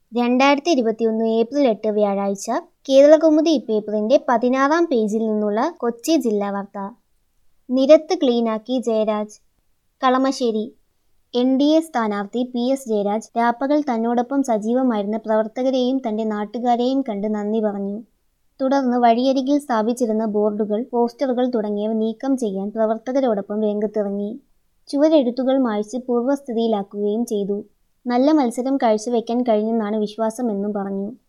രണ്ടായിരത്തി ഇരുപത്തിയൊന്ന് ഏപ്രിൽ എട്ട് വ്യാഴാഴ്ച കേരളകൗമുദി പേപ്പറിന്റെ പതിനാറാം പേജിൽ നിന്നുള്ള കൊച്ചി ജില്ലാ വാർത്ത നിരത്ത് ക്ലീനാക്കി Jayaraj Kalamassery N D A സ്ഥാനാർത്ഥി പി എസ് ജയരാജ് രാപ്പകൽ തന്നോടൊപ്പം സജീവമായിരുന്ന പ്രവർത്തകരെയും തന്റെ നാട്ടുകാരെയും കണ്ട് നന്ദി പറഞ്ഞു തുടർന്ന് വഴിയരികിൽ സ്ഥാപിച്ചിരുന്ന ബോർഡുകൾ പോസ്റ്ററുകൾ തുടങ്ങിയവ നീക്കം ചെയ്യാൻ പ്രവർത്തകരോടൊപ്പം രംഗത്തിറങ്ങി ചുവരെഴുത്തുകൾ മായ്ച്ച് പൂർവ്വസ്ഥിതിയിലാക്കുകയും ചെയ്തു നല്ല മത്സരം കാഴ്ചവെക്കാൻ കഴിഞ്ഞെന്നാണ് വിശ്വാസമെന്നും പറഞ്ഞു